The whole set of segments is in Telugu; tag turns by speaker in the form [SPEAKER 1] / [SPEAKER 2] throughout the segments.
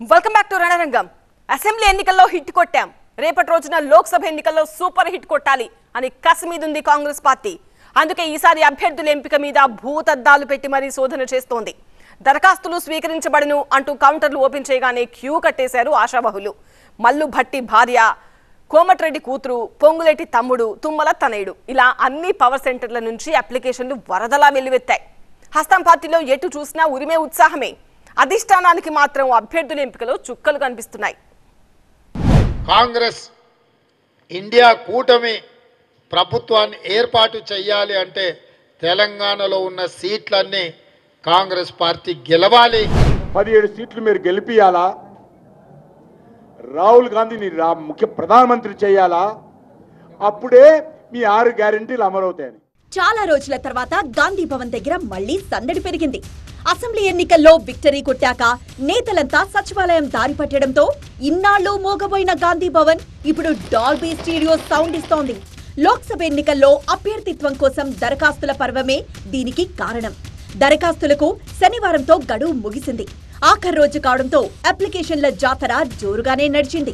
[SPEAKER 1] welcome back to Ranarangam assembly ఎన్నికల్లో హిట్ కొట్టాం రేపటి రోజున లోక్సభ ఎన్నికల్లో సూపర్ హిట్ కొట్టాలి అని కసి మీదుంది కాంగ్రెస్ పార్టీ అందుకే ఈసారి అభ్యర్థుల ఎంపిక మీద భూతద్దాలు పెట్టి మరీ శోధన చేస్తోంది దరఖాస్తులు స్వీకరించబడును అంటూ కౌంటర్లు ఓపెన్ చేయగానే క్యూ కట్టేశారు ఆశాబహులు మల్లు భట్టి భార్య కోమటిరెడ్డి కూతురు పొంగులేటి తమ్ముడు తుమ్మల తనయుడు ఇలా అన్ని పవర్ సెంటర్ల నుంచి అప్లికేషన్లు వరదలా వెల్లువెత్తాయి హస్తం పార్టీలో ఎటు చూసినా ఉరిమే ఉత్సాహమే అధిష్టానానికి మాత్రం అభ్యర్థుల ఎంపికలో చుక్కలు కనిపిస్తున్నాయి
[SPEAKER 2] కాంగ్రెస్ ఇండియా కూటమి ప్రభుత్వాన్ని ఏర్పాటు చేయాలి అంటే తెలంగాణలో ఉన్న సీట్లన్నీ కాంగ్రెస్ పార్టీ గెలవాలి
[SPEAKER 3] పదిహేడు సీట్లు మీరు గెలిపియాలా రాహుల్ గాంధీని రా ముఖ్య ప్రధానమంత్రి చేయాలా అప్పుడే మీ ఆరు గ్యారెంటీలు అమలవుతాయని
[SPEAKER 4] చాలా రోజుల తర్వాత గాంధీ భవన్ దగ్గర మళ్లీ సందడి పెరిగింది అసెంబ్లీ ఎన్నికల్లో విక్టరీ కొట్టాక నేతలంతా సచివాలయం దారి పట్టడంతో ఇన్నాళ్లు మోగబోయిన గాంధీ భవన్ ఇప్పుడు డాల్బీ స్టీడియో సౌండ్ ఇస్తోంది లోక్సభ ఎన్నికల్లో అభ్యర్థిత్వం కోసం దరఖాస్తుల పర్వమే దీనికి కారణం దరఖాస్తులకు శనివారంతో గడువు ముగిసింది ఆఖరి రోజు కావడంతో అప్లికేషన్ల జాతర జోరుగానే నడిచింది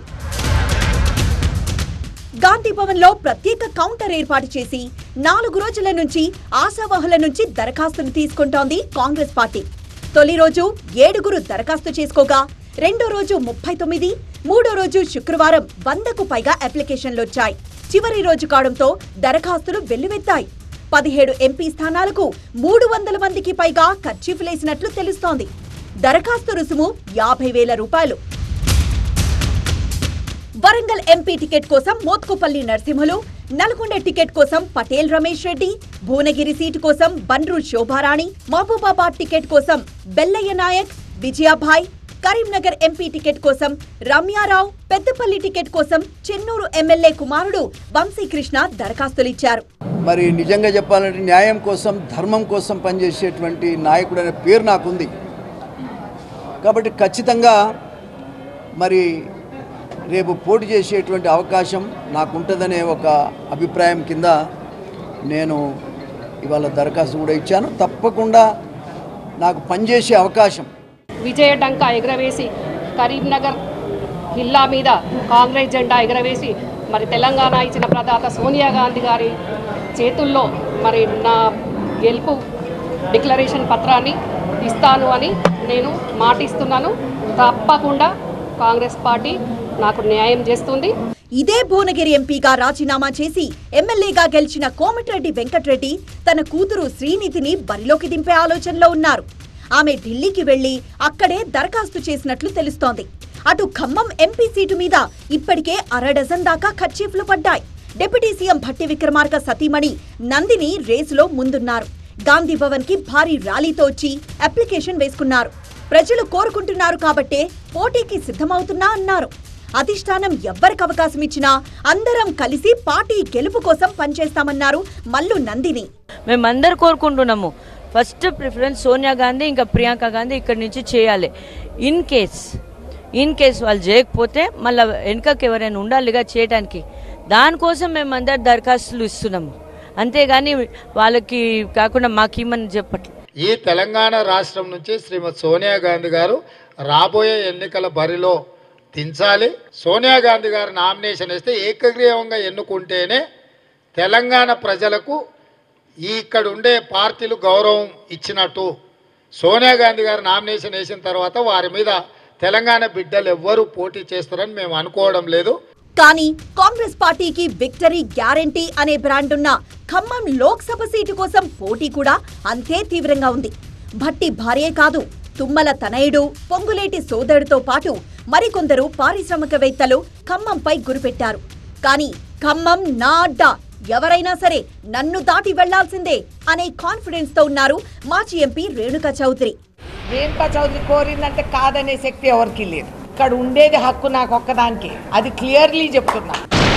[SPEAKER 4] గాంధీ భవన్ లో ప్రత్యేక కౌంటర్ ఏర్పాటు చేసి నాలుగు రోజుల నుంచి ఆశావహుల నుంచి దరఖాస్తులు తీసుకుంటోంది కాంగ్రెస్ పార్టీ తొలి రోజు ఏడుగురు దరఖాస్తు చేసుకోగా రెండో రోజు ముప్పై తొమ్మిది మూడో రోజు శుక్రవారం వందకు పైగా అప్లికేషన్లు వచ్చాయి చివరి రోజు కావడంతో దరఖాస్తులు వెల్లువెత్తాయి పదిహేడు ఎంపీ స్థానాలకు మూడు వందల మందికి పైగా ఖర్చీఫులేసినట్లు తెలుస్తోంది దరఖాస్తు రుసుము యాభై వేల రూపాయలు వరంగల్ ఎంపీ టికెట్ కోసం మోత్కుపల్లి నరసింహులు నల్గొండ టికెట్ కోసం పటేల్ రమేష్ రెడ్డి భువనగిరి సీటు కోసం బండ్రు శోభారాణి మహబూబాబాద్ టికెట్ కోసం బెల్లయ్య నాయక్ విజయాభాయ్ కరీంనగర్ ఎంపీ టికెట్ కోసం రమ్యారావు పెద్దపల్లి టికెట్ కోసం చెన్నూరు ఎమ్మెల్యే కుమారుడు వంశీకృష్ణ దరఖాస్తులిచ్చారు
[SPEAKER 5] మరి నిజంగా చెప్పాలంటే న్యాయం కోసం ధర్మం కోసం పనిచేసేటువంటి నాయకుడు అనే పేరు నాకుంది కాబట్టి ఖచ్చితంగా మరి రేపు పోటీ చేసేటువంటి అవకాశం నాకుంటుందనే ఒక అభిప్రాయం కింద నేను ఇవాళ దరఖాస్తు కూడా ఇచ్చాను తప్పకుండా నాకు పనిచేసే అవకాశం
[SPEAKER 6] విజయ డంకా ఎగరవేసి కరీంనగర్ జిల్లా మీద కాంగ్రెస్ జెండా ఎగరవేసి మరి తెలంగాణ ఇచ్చిన ప్రదాత సోనియా గాంధీ గారి చేతుల్లో మరి నా గెలుపు డిక్లరేషన్ పత్రాన్ని ఇస్తాను అని నేను మాటిస్తున్నాను తప్పకుండా కాంగ్రెస్ పార్టీ నాకు న్యాయం చేస్తుంది
[SPEAKER 4] ఇదే భువనగిరి ఎంపీగా రాజీనామా చేసి ఎమ్మెల్యేగా గెలిచిన కోమటిరెడ్డి వెంకట్రెడ్డి తన కూతురు శ్రీనిధిని బరిలోకి దింపే ఆలోచనలో ఉన్నారు ఆమె ఢిల్లీకి వెళ్లి అక్కడే దరఖాస్తు చేసినట్లు తెలుస్తోంది అటు ఖమ్మం ఎంపీ సీటు మీద ఇప్పటికే అర డజన్ దాకా ఖర్చీఫ్లు పడ్డాయి డిప్యూటీ సీఎం భట్టి విక్రమార్క సతీమణి నందిని రేసులో ముందున్నారు గాంధీ భవన్ కి భారీ ర్యాలీతో వచ్చి అప్లికేషన్ వేసుకున్నారు ప్రజలు కోరుకుంటున్నారు కాబట్టే పోటీకి సిద్ధమవుతున్నా అన్నారు అధిష్టానం ఎవ్వరికి అవకాశం ఇచ్చినా అందరం కలిసి పార్టీ గెలుపు కోసం పనిచేస్తామన్నారు మల్లు నందిని
[SPEAKER 7] మేమందరు కోరుకుంటున్నాము ఫస్ట్ ప్రిఫరెన్స్ సోనియా గాంధీ ఇంకా ప్రియాంక గాంధీ ఇక్కడి నుంచి చేయాలి ఇన్ కేస్ ఇన్ కేస్ వాళ్ళు చేయకపోతే మళ్ళీ వెనుకకి ఎవరైనా ఉండాలిగా చేయడానికి దానికోసం మేము అందరు దరఖాస్తులు ఇస్తున్నాము అంతేగాని వాళ్ళకి కాకుండా మాకేమని చెప్పట్లేదు
[SPEAKER 2] ఈ తెలంగాణ రాష్ట్రం నుంచి శ్రీమతి సోనియా గాంధీ గారు రాబోయే ఎన్నికల బరిలో దించాలి సోనియా గాంధీ గారు నామినేషన్ వేస్తే ఏకగ్రీవంగా ఎన్నుకుంటేనే తెలంగాణ ప్రజలకు ఈ ఇక్కడ ఉండే పార్టీలు గౌరవం ఇచ్చినట్టు సోనియా గాంధీ గారు నామినేషన్ వేసిన తర్వాత వారి మీద తెలంగాణ బిడ్డలు ఎవ్వరూ పోటీ చేస్తారని మేము అనుకోవడం లేదు
[SPEAKER 4] కానీ కాంగ్రెస్ పార్టీకి విక్టరీ గ్యారంటీ అనే బ్రాండ్ ఉన్న ఖమ్మం లోక్సభ సీటు కోసం పోటీ కూడా అంతే తీవ్రంగా ఉంది భట్టి భార్యే కాదు తుమ్మల తనయుడు పొంగులేటి సోదరుడితో పాటు మరికొందరు పారిశ్రామికవేత్తలు ఖమ్మంపై గురిపెట్టారు కానీ ఖమ్మం నా అడ్డా ఎవరైనా సరే నన్ను దాటి వెళ్లాల్సిందే అనే కాన్ఫిడెన్స్ తో ఉన్నారు మాజీ ఎంపీ రేణుకా చౌదరి
[SPEAKER 8] రేణుకా చౌదరి కోరిందంటే కాదనే శక్తి ఎవరికి లేదు ఇక్కడ ఉండేది హక్కు నాకు ఒక్కదానికి అది క్లియర్లీ చెప్తున్నా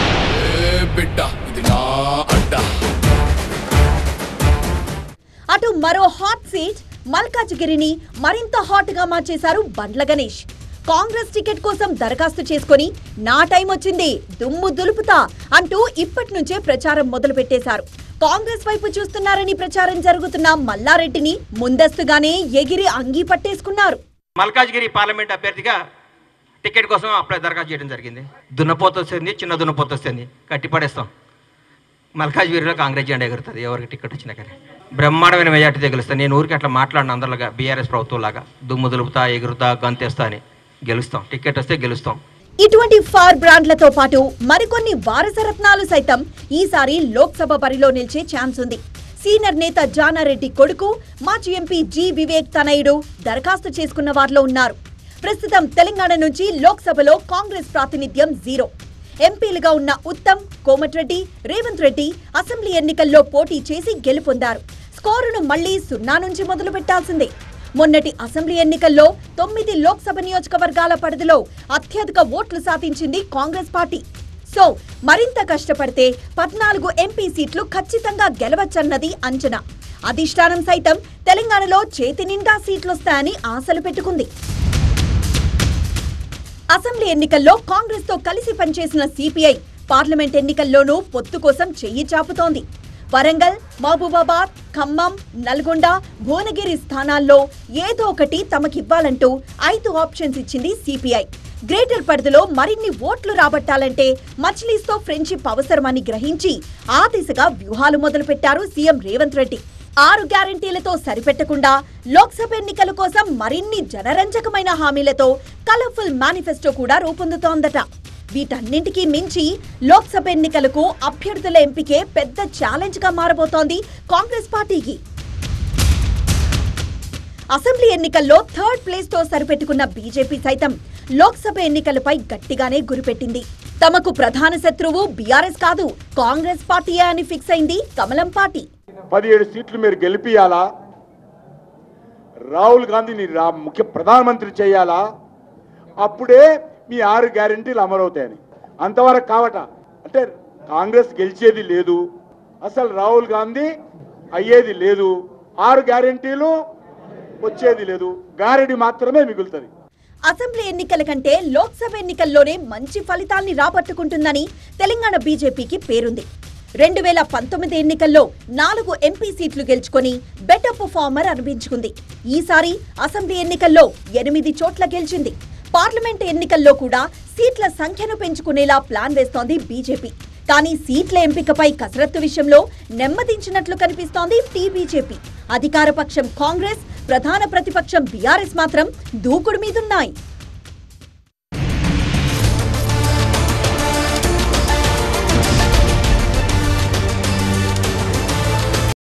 [SPEAKER 4] అటు మరో హాట్ సీట్ మల్కాజ్గిరిని మరింత హాట్ గా మార్చేశారు బండ్ల గణేష్ కాంగ్రెస్ టికెట్ కోసం దరఖాస్తు చేసుకుని నా టైం వచ్చింది దుమ్ము దులుపుతా అంటూ ఇప్పటి నుంచే ప్రచారం మొదలు పెట్టేశారు కాంగ్రెస్ వైపు చూస్తున్నారని ప్రచారం జరుగుతున్న మల్లారెడ్డిని ముందస్తుగానే ఎగిరి అంగీ పట్టేసుకున్నారు
[SPEAKER 9] మల్కాజ్గిరి పార్లమెంట్ అభ్యర్థిగా టికెట్ కోసం అప్లై దరఖాస్తు చేయడం జరిగింది దున్నపోత వస్తుంది చిన్న దున్నపోత వస్తుంది కట్టి పడేస్తాం మల్కాజ్గిరిలో కాంగ్రెస్ జెండా ఎగురుతుంది ఎవరికి టికెట్ వచ్చినా కానీ బ్రహ్మాండమైన మెజార్టీ గెలుస్తాను నేను ఊరికి అట్లా మాట్లాడిన అందరిలాగా బీఆర్ఎస్ ప్రభుత్వం లాగా దుమ్ము దులుపుతా ఎగురుతా గంతేస్తా అని గెలుస్తాం టికెట్ వస్తే గెలుస్తాం
[SPEAKER 4] ఇటువంటి ఫార్ బ్రాండ్లతో పాటు మరికొన్ని వారసరత్నాలు సైతం ఈసారి లోక్సభ బరిలో నిలిచే ఛాన్స్ ఉంది సీనియర్ నేత జానారెడ్డి కొడుకు మాజీ ఎంపీ జి వివేక్ తనయుడు దరఖాస్తు చేసుకున్న వారిలో ఉన్నారు ప్రస్తుతం తెలంగాణ నుంచి లోక్సభలో కాంగ్రెస్ ప్రాతినిధ్యం జీరో ఎంపీలుగా ఉన్న ఉత్తమ్ కోమటిరెడ్డి రేవంత్ రెడ్డి అసెంబ్లీ ఎన్నికల్లో పోటీ చేసి గెలుపొందారు స్కోరును మళ్లీ సున్నా నుంచి మొదలు పెట్టాల్సిందే మొన్నటి అసెంబ్లీ ఎన్నికల్లో తొమ్మిది లోక్సభ నియోజకవర్గాల పరిధిలో అత్యధిక ఓట్లు సాధించింది కాంగ్రెస్ పార్టీ సో మరింత కష్టపడితే పద్నాలుగు ఎంపీ సీట్లు ఖచ్చితంగా గెలవచ్చన్నది అంచనా అధిష్టానం సైతం తెలంగాణలో చేతి నిండా సీట్లొస్తాయని ఆశలు పెట్టుకుంది అసెంబ్లీ ఎన్నికల్లో కాంగ్రెస్ తో కలిసి పనిచేసిన సిపిఐ పార్లమెంట్ ఎన్నికల్లోనూ పొత్తు కోసం చెయ్యి చాపుతోంది వరంగల్ మహబూబాబాద్ ఖమ్మం నల్గొండ భువనగిరి స్థానాల్లో ఏదో ఒకటి తమకివ్వాలంటూ ఐదు ఆప్షన్స్ ఇచ్చింది సిపిఐ గ్రేటర్ పరిధిలో మరిన్ని ఓట్లు రాబట్టాలంటే మజ్లీస్తో ఫ్రెండ్షిప్ అవసరమని గ్రహించి ఆ దిశగా వ్యూహాలు మొదలుపెట్టారు సీఎం రేవంత్ రెడ్డి ఆరు గ్యారంటీలతో సరిపెట్టకుండా లోక్సభ ఎన్నికల కోసం మరిన్ని జనరంజకమైన హామీలతో కలర్ఫుల్ మేనిఫెస్టో కూడా రూపొందుతోందట వీటన్నింటికీ మించి లోక్సభ ఎన్నికలకు అభ్యర్థుల ఎంపికే పెద్ద ఛాలెంజ్ గా మారబోతోంది కాంగ్రెస్ పార్టీకి అసెంబ్లీ ఎన్నికల్లో థర్డ్ ప్లేస్ తో సరిపెట్టుకున్న బీజేపీ సైతం లోక్సభ ఎన్నికలపై గట్టిగానే గురిపెట్టింది తమకు ప్రధాన శత్రువు బీఆర్ఎస్ కాదు కాంగ్రెస్ పార్టీయే అని ఫిక్స్ అయింది కమలం పార్టీ
[SPEAKER 3] పదిహేడు సీట్లు మీరు గెలిపియాలా రాహుల్ గాంధీని రా ముఖ్య ప్రధానమంత్రి చేయాలా అప్పుడే మీ ఆరు గ్యారెంటీలు అమలవుతాయని అంతవరకు కావట అంటే కాంగ్రెస్ గెలిచేది లేదు అసలు రాహుల్ గాంధీ అయ్యేది లేదు ఆరు గ్యారెంటీలు వచ్చేది లేదు గారెడి మాత్రమే మిగులుతుంది
[SPEAKER 4] అసెంబ్లీ ఎన్నికల కంటే లోక్సభ ఎన్నికల్లోనే మంచి ఫలితాల్ని రాబట్టుకుంటుందని తెలంగాణ బీజేపీకి పేరుంది రెండు వేల పంతొమ్మిది ఎన్నికల్లో నాలుగు ఎంపీ సీట్లు గెలుచుకొని బెటర్ పర్ఫార్మర్ అనిపించుకుంది ఈసారి అసెంబ్లీ ఎన్నికల్లో ఎనిమిది చోట్ల గెలిచింది పార్లమెంట్ ఎన్నికల్లో కూడా సీట్ల సంఖ్యను పెంచుకునేలా ప్లాన్ వేస్తోంది బీజేపీ కానీ సీట్ల ఎంపికపై కసరత్తు విషయంలో నెమ్మదించినట్లు కనిపిస్తోంది టీబీజేపీ అధికార పక్షం కాంగ్రెస్ ప్రధాన ప్రతిపక్షం బీఆర్ఎస్ మాత్రం దూకుడు మీదున్నాయి